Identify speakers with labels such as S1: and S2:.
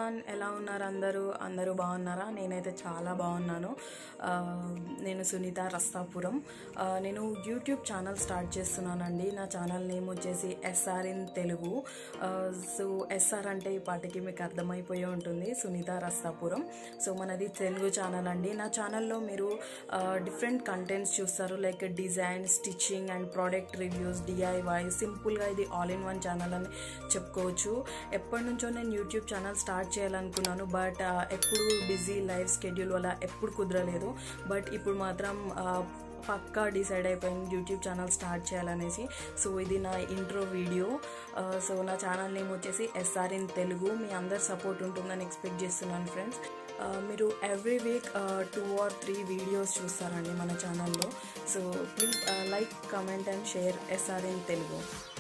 S1: everyone ఎలా ఉన్నారు అందరూ అందరూ బాగున్నారా నేనైతే చాలా బాగున్నాను ఆ, నేను సునీత రస్తాపురం ఆ, నేను యూట్యూబ్ ఛానల్ స్టార్ట్ చేస్తున్నానండి నా ఛానల్ నేమ్ వచ్చేసి ఎస్ఆర్ ఇన్ తెలుగు ఆ, సో ఎస్ఆర్ అంటే ఈ పాటికి మీకు అర్థమైపోయి ఉంటుంది సునీత రస్తాపురం సో మనది తెలుగు ఛానల్ అండి నా ఛానల్లో మీరు డిఫరెంట్ కంటెంట్స్ చూస్తారు like design stitching and product reviews DIY సింపుల్గా ఇది ఆల్ ఇన్ వన్ ఛానల్ అని చెప్పుకోవచ్చు ఎప్పటి నుంచో నేను యూట్యూబ్ ఛానల్ స్టార్ట్ చేయాలనుకున్నాను బట్ ఎప్పుడు బిజీ లైఫ్ స్కెడ్యూల్ వల్ల ఎప్పుడు కుదరలేదు బట్ ఇప్పుడు మాత్రం ఆ, పక్కా డిసైడ్ అయిపోయింది యూట్యూబ్ ఛానల్ స్టార్ట్ చేయాలనేసి సో ఇది నా ఇంట్రో వీడియో ఆ, సో నా ఛానల్ నేమ్ వచ్చేసి ఎస్ఆర్ ఇన్ తెలుగు మీ అందరు సపోర్ట్ ఉంటుందని ఎక్స్పెక్ట్ చేస్తున్నాను ఫ్రెండ్స్ ఆ, మీరు every week two or three videos చూస్తారండి మన ఛానల్లో so please like comment and share SR in Telugu